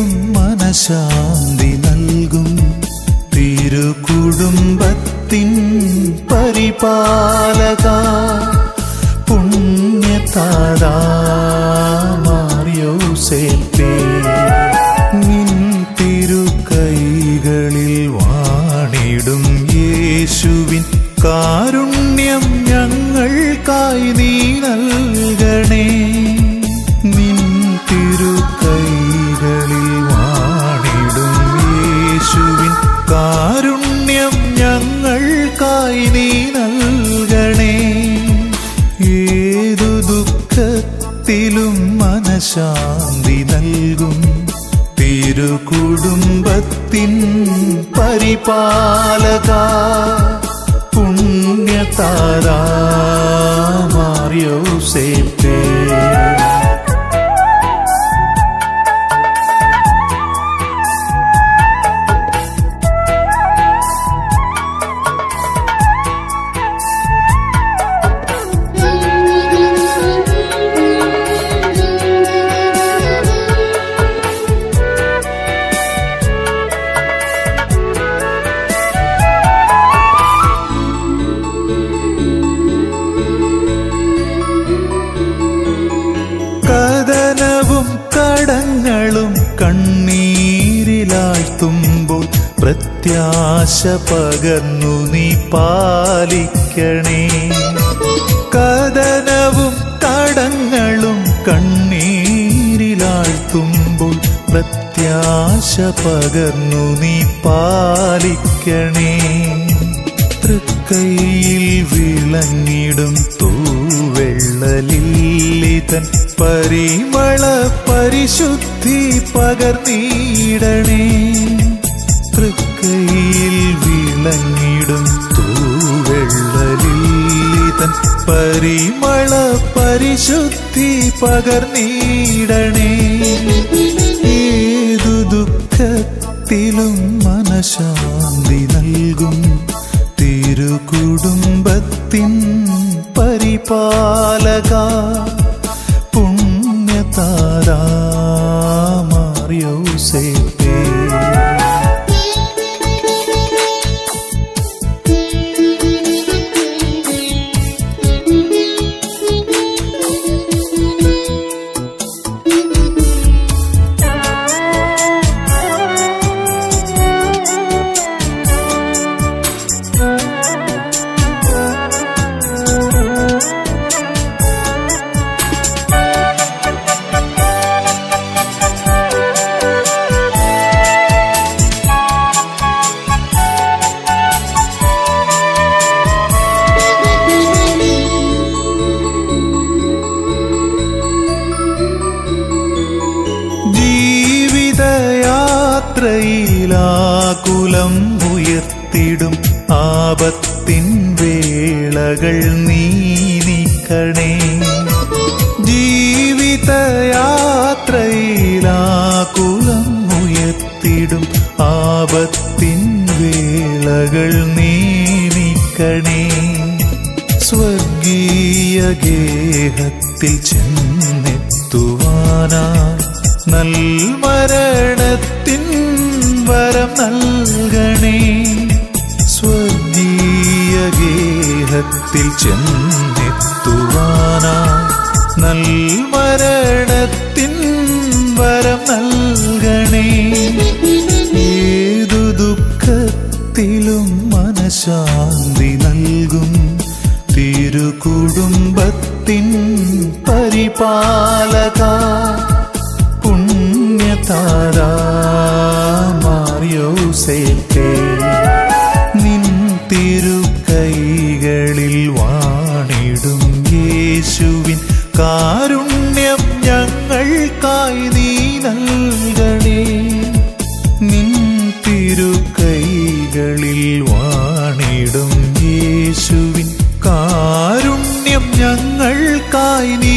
ദുഃഖത്തിലും മനശാന്തി നൽകും തിരുകുടുംബത്തിൻ പരിപാലക പുണ്യതാരാമാറിയോസേപ്പേ നിൻ തിരുക്കൈകളിൽ വാണിടും യേശുവിൻ കാരുണ്യം ഞങ്ങൾക്കായി നീ നൽകണേ നിൻ തിരുക്കൈകളിൽ വാണിടും യേശുവിൻ കാരുണ്യം ഞങ്ങൾക്കായി നീ നൽകണേ ഏതു ദുഃഖത്തിലും മനശാന്തി നൽകും തിരുകുടുംബത്തിൻ പരിപാലക പുണ്യതാരാമാറിയോസേപ്പേ കഥനവും കടങ്ങളും കണ്ണീരിലാഴ്ത്തുമ്പോൾ പ്രത്യാശ പകർന്നു നീ പാലിക്കണേ കഥനവും കടങ്ങളും കണ്ണീരിലാഴ്ത്തുമ്പോൾ പ്രത്യാശ പകർന്നു നീ പാലിക്കണേ തൃക്കൈയിൽ വിളങ്ങിടും തൂവെള്ളലില്ലിതൻ പരിമള പരിശുദ്ധി പകർന്നിടണേ തൃക്കൈയിൽ വിളങ്ങിടും തൂവെള്ളലില്ലിതൻ പരിമള പരിശുദ്ധി പകർന്നിടണേ ഏതു ദുഃഖത്തിലും മനശാന്തി നൽകും തിരുകുടുംബത്തിൻ പരിപാലക പുണ്യതാരാമാറിയോസേപ്പേ ജീവിതയാത്രയിലാകുലം ഉയർത്തിടും ആപത്തിൻ വേളകൾ നീ നീക്കണേ ജീവിതയാത്രയിലാകുലം ഉയർത്തിടും ആപത്തിൻ വേളകൾ നീ നീക്കണേ സ്വർഗീയ ഗേഹത്തിൽ ചെന്നെത്തുവാനാ നൽമരണത്തിൻ വരം നൽകണേ സ്വർഗീയ ഗേഹത്തിൽ ചെന്നെത്തുവാനാ നൽമരണത്തിൻ വരം നൽകണേ ഏതു ദുഃഖത്തിലും മനശാന്തി നൽകും തിരുകുടുംബത്തിൻ പരിപാലക പുണ്യതാരാമാറിയോസേപ്പേ നിൻ തിരുക്കൈകളിൽ വാണിടും യേശുവിൻ കാരുണ്യം ഞങ്ങൾക്കായി നീ നൽകണേ നിൻ തിരുക്കൈകളിൽ വാണിടും യേശുവിൻ കാരുണ്യം ഞങ്ങൾക്കായി നീ